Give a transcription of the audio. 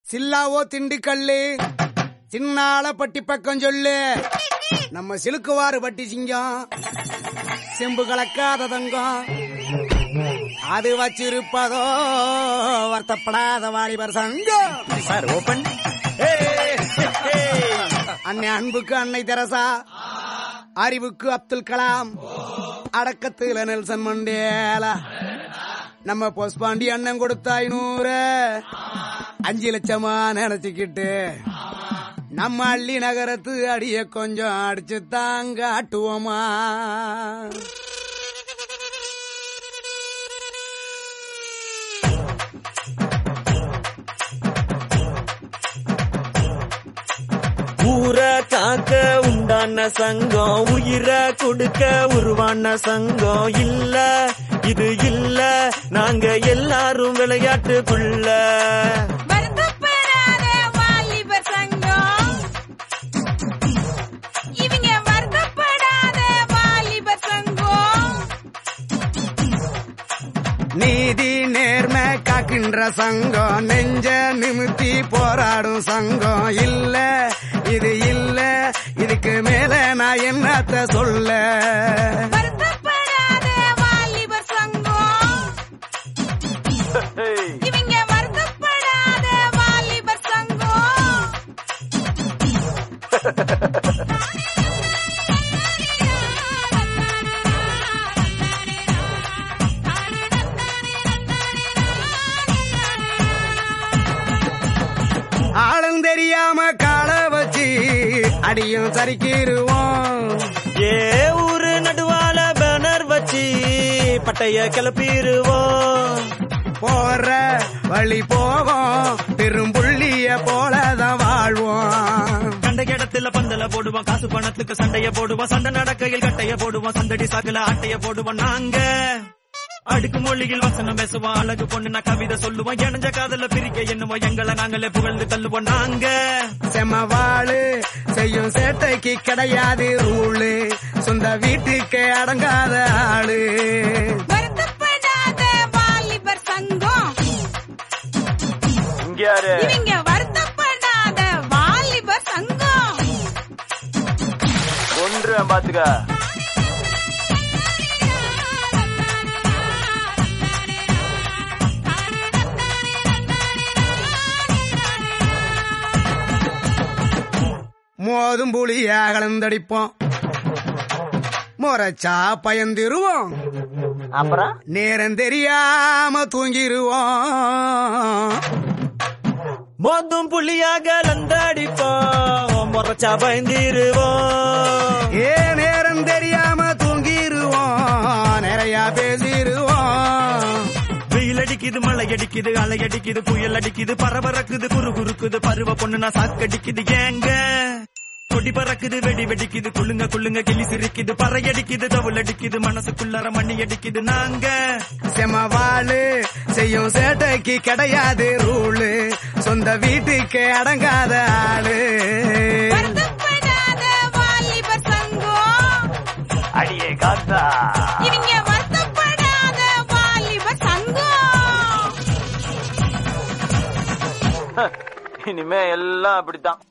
சில்லாவோ திண்டுக்கல்லு சின்னால பட்டி பக்கம் சொல்லு நம்ம சிலுக்குவாறு பட்டி சிங்கம் செம்பு கலக்காத தங்கம் அது வச்சிருப்பதோ வருத்தப்படாத வாலிபர் சங்கம் சார் ஓபன் அன்னை அன்புக்கு அன்னை தெரசா அறிவுக்கு அப்துல் கலாம் அடக்கத்துல நெல்சன் மண்டேலா நம்ம பொஸ்பாண்டி அண்ணன் கொடுத்த ஐநூறு அஞ்சு லட்சமா நினைச்சுக்கிட்டு நம்ம அள்ளி நகரத்து அடிய கொஞ்சம் அடிச்சு தாங்க ஆட்டுவோமா ஊரை காக்க உண்டான சங்கம் உயிரை கொடுக்க உருவான சங்கம் இல்ல இது இல்ல நாங்க எல்லாரும் விளையாட்டுக்குள்ள வருத்தப்படாத வாலிபர் சங்கம் இவங்க வருத்தப்படாத வாலிபர் சங்கம் நீதி நேர்மை காக்கின்ற சங்கம் நெஞ்ச நிமித்தி போராடும் சங்கம் இல்ல இது இல்ல இதுக்கு மேல நான் என்னத்த சொல்ல வருத்தப்படாத வாலிபர் சங்கம் இவங்க வருத்தப்படாத வாலிபர் சங்கம் ஆளும் தெரியாம கால வச்சு அடியும் சரிக்கிருவோம் ஏ ஊரு நடுவால பேனர் வச்சு பட்டைய கிளப்பிடுவோம் போற வழி போவோம் பெரும்புள்ளிய போலதான் வாழ்வோம் கண்ட இடத்துல பந்தல போடுவோம் காசு பணத்துக்கு சண்டைய போடுவோம் சண்டை நடக்கையில் கட்டைய போடுவோம் சந்தடி சாக்குல ஆட்டைய போடுவோம் நாங்க அடுக்கு மொழியில் வசனம் பேசுவோம் அழகு பொண்ணு நான் கவிதை சொல்லுவோம் இணைஞ்ச காதல பிரிக்க என்னுவோம் எங்களை நாங்களே புகழ்ந்து தள்ளுவோம் நாங்க செமவாளு செய்யும் சேட்டைக்கு கிடையாது ரூலு சொந்த வீட்டுக்கு அடங்காத ஆளு வருத்தப்படாத வாலிபர் சங்கம் இங்க யாரு இவங்க வருத்தப்படாத வாலிபர் சங்கம் ஒன்று பாத்துக்க மோதும் புளியா கலந்தடிப்போம் முறைச்சா பயந்திருவோம் அப்புறம் நேரம் தெரியாம தூங்கிருவோம் மோதும் புள்ளியாக லந்தாடிப்போம் முறைச்சா பயந்திருவோம் ஏ நேரம் தெரியாம தூங்கிருவோம் நிறைய பேசிருவோம் வெயில் அடிக்குது மழை அடிக்குது அலை அடிக்குது புயல் அடிக்குது பரபரக்குது குறு குறுக்குது பருவ பொண்ணு நான் சாக்கடிக்குது ஏங்க கொடி பறக்குது வெடி வெடிக்குது குள்ளுங்க குள்ளுங்க கிளி சிரிக்குது பறை அடிக்குது தவுள் அடிக்குது மனசுக்குள்ளார மண்ணி அடிக்குது நாங்க செமவாளு செய்யும் சேட்டைக்கு கிடையாது ரூலு சொந்த வீட்டுக்கு அடங்காத ஆளு வருத்தப்படாத வாலிபர் சங்கம் அடியே காத்தா இவங்க வருத்தப்படாத வாலிபர் சங்கம் இனிமே எல்லாம் அப்படித்தான்